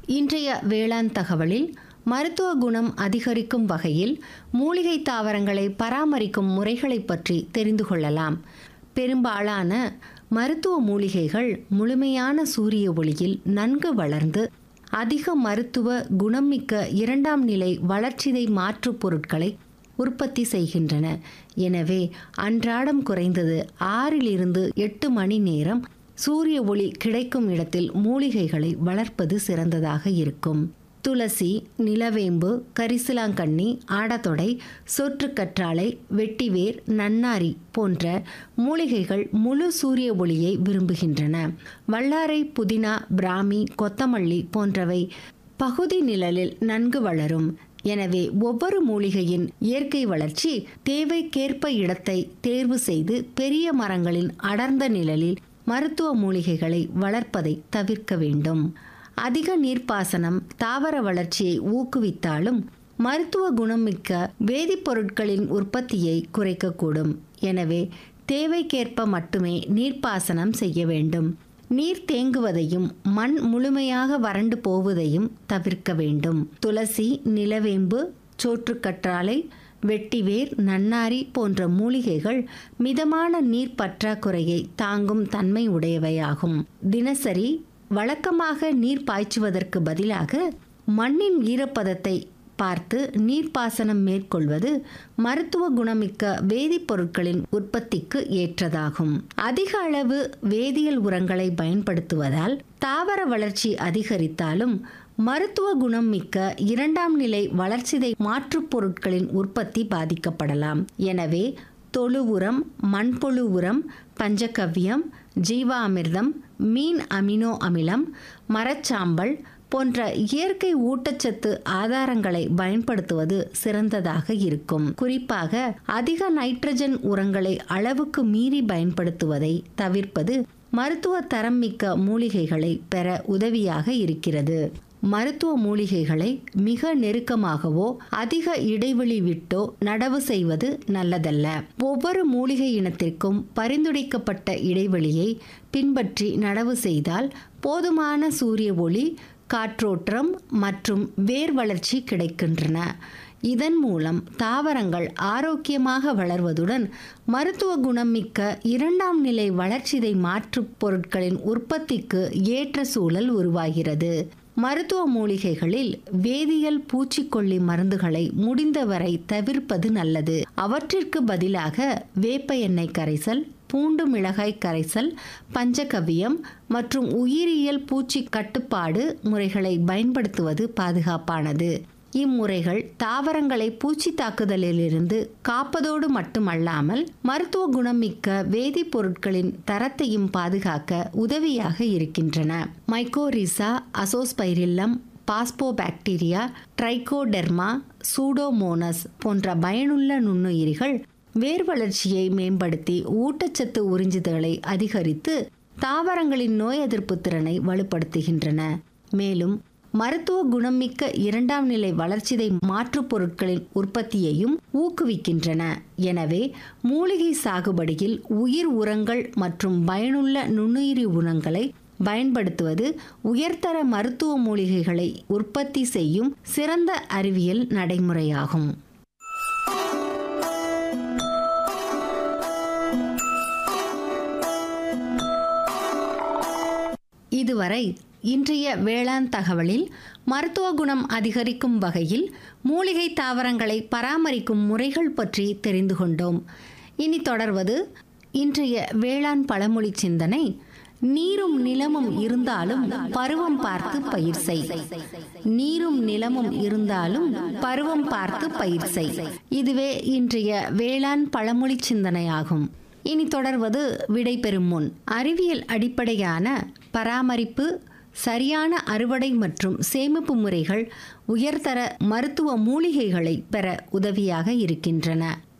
இன்றைய வேளாண் தகவலில் மருத்துவ குணம் அதிகரிக்கும் வகையில் மூலிகை தாவரங்களை பராமரிக்கும் முறைகளை பற்றி தெரிந்து கொள்ளலாம் பெரும்பாலான மருத்துவ மூலிகைகள் முழுமையான சூரிய ஒளியில் நன்கு வளர்ந்து அதிக மருத்துவ குணமிக்க இரண்டாம் நிலை வளர்ச்சிதை மாற்றுப் பொருட்களை உற்பத்தி செய்கின்றன எனவே அன்றாடம் குறைந்தது ஆறிலிருந்து எட்டு மணி நேரம் சூரிய ஒளி கிடைக்கும் இடத்தில் மூலிகைகளை வளர்ப்பது சிறந்ததாக இருக்கும் துளசி நிலவேம்பு கரிசலாங்கண்ணி ஆடத்தொடை சொற்றுக்கற்றாழை வெட்டிவேர் நன்னாரி போன்ற மூலிகைகள் முழு சூரிய ஒளியை விரும்புகின்றன வல்லாரை புதினா பிராமி கொத்தமல்லி போன்றவை பகுதி நிழலில் நன்கு வளரும் எனவே ஒவ்வொரு மூலிகையின் இயற்கை வளர்ச்சி தேவைக்கேற்ப இடத்தை தேர்வு செய்து பெரிய மரங்களின் அடர்ந்த நிழலில் மருத்துவ மூலிகைகளை வளர்ப்பதை தவிர்க்க வேண்டும் அதிக நீர்ப்பாசனம் தாவர வளர்ச்சியை ஊக்குவித்தாலும் மருத்துவ குணமிக்க வேதிப்பொருட்களின் உற்பத்தியை குறைக்கக்கூடும் எனவே தேவைக்கேற்ப மட்டுமே நீர்ப்பாசனம் செய்ய வேண்டும் நீர் தேங்குவதையும் மண் முழுமையாக வறண்டு போவதையும் தவிர்க்க வேண்டும் துளசி நிலவேம்பு சோற்றுக்கற்றாழை வெட்டிவேர் நன்னாரி போன்ற மூலிகைகள் மிதமான நீர் பற்றாக்குறையை தாங்கும் தன்மை உடையவையாகும் தினசரி வழக்கமாக நீர் பாய்ச்சுவதற்கு பதிலாக மண்ணின் ஈரப்பதத்தை பார்த்து நீர்ப்பாசனம் மேற்கொள்வது மருத்துவ குணமிக்க வேதிப்பொருட்களின் உற்பத்திக்கு ஏற்றதாகும் அதிக அளவு வேதியியல் உரங்களை பயன்படுத்துவதால் தாவர வளர்ச்சி அதிகரித்தாலும் மருத்துவ குணம் மிக்க இரண்டாம் நிலை வளர்ச்சிதை மாற்றுப் பொருட்களின் உற்பத்தி பாதிக்கப்படலாம் எனவே தொழு உரம் மண்புழு உரம் பஞ்சகவ்யம் ஜீவாமிர்தம் மீன் அமினோ அமிலம் மரச்சாம்பல் போன்ற இயற்கை ஊட்டச்சத்து ஆதாரங்களை பயன்படுத்துவது சிறந்ததாக இருக்கும் குறிப்பாக அதிக நைட்ரஜன் உரங்களை அளவுக்கு மீறி பயன்படுத்துவதை தவிர்ப்பது மருத்துவ தரம் மிக்க மூலிகைகளை பெற உதவியாக இருக்கிறது மருத்துவ மூலிகைகளை மிக நெருக்கமாகவோ அதிக இடைவெளி விட்டோ நடவு செய்வது நல்லதல்ல ஒவ்வொரு மூலிகை இனத்திற்கும் பரிந்துரைக்கப்பட்ட இடைவெளியை பின்பற்றி நடவு செய்தால் போதுமான சூரிய ஒளி காற்றோட்டம் மற்றும் வேர் வளர்ச்சி கிடைக்கின்றன இதன் மூலம் தாவரங்கள் ஆரோக்கியமாக வளர்வதுடன் மருத்துவ குணமிக்க இரண்டாம் நிலை வளர்ச்சிதை மாற்றுப் பொருட்களின் உற்பத்திக்கு ஏற்ற சூழல் உருவாகிறது மருத்துவ மூலிகைகளில் வேதியியல் பூச்சிக்கொல்லி மருந்துகளை முடிந்தவரை தவிர்ப்பது நல்லது அவற்றிற்கு பதிலாக வேப்ப எண்ணெய் கரைசல் பூண்டு மிளகாய் கரைசல் பஞ்சகவியம் மற்றும் உயிரியல் பூச்சி கட்டுப்பாடு முறைகளை பயன்படுத்துவது பாதுகாப்பானது இம்முறைகள் தாவரங்களை பூச்சி தாக்குதலிலிருந்து காப்பதோடு மட்டுமல்லாமல் மருத்துவ குணமிக்க வேதிப்பொருட்களின் தரத்தையும் பாதுகாக்க உதவியாக இருக்கின்றன mycorrhiza azospirillum phosphobacteria trichoderma pseudomonas போன்ற பயனுள்ள நுண்ணுயிரிகள் வேர் வளர்ச்சியை மேம்படுத்தி ஊட்டச்சத்து உறிஞ்சுதலை அதிகரித்து தாவரங்களின் நோய் எதிர்ப்பு திறனை வலுப்படுத்துகின்றன மேலும் மருத்துவ குணமிக்க இரண்டாம் நிலை வளர்ச்சிதை மாற்றுப் பொருட்களின் உற்பத்தியையும் ஊக்குவிக்கின்றன எனவே மூலிகை சாகுபடியில் உயிர் உரங்கள் மற்றும் பயனுள்ள நுண்ணுயிரி உரங்களை பயன்படுத்துவது உயர்தர மருத்துவ மூலிகைகளை உற்பத்தி செய்யும் சிறந்த அறிவியல் நடைமுறையாகும் இதுவரை இன்றைய வேளாண் தகவலில் மருத்துவ குணம் அதிகரிக்கும் வகையில் மூலிகை தாவரங்களை பராமரிக்கும் முறைகள் பற்றி தெரிந்து கொண்டோம் இனி தொடர்வது இன்றைய வேளாண் பழமொழி சிந்தனை நீரும் நிலமும் இருந்தாலும் பருவம் பார்த்து பயிர் செய் நீரும் நிலமும் இருந்தாலும் பருவம் பார்த்து பயிர் செய் இதுவே இன்றைய வேளாண் பழமொழி சிந்தனையாகும் இனி தொடர்வது விடை பெறும் முன் அறிவியல் அடிப்படையான பராமரிப்பு சரியான அறுவடை மற்றும் சேமிப்பு முறைகள் உயர்தர மருத்துவ மூலிகைகளை பெற உதவியாக இருக்கின்றன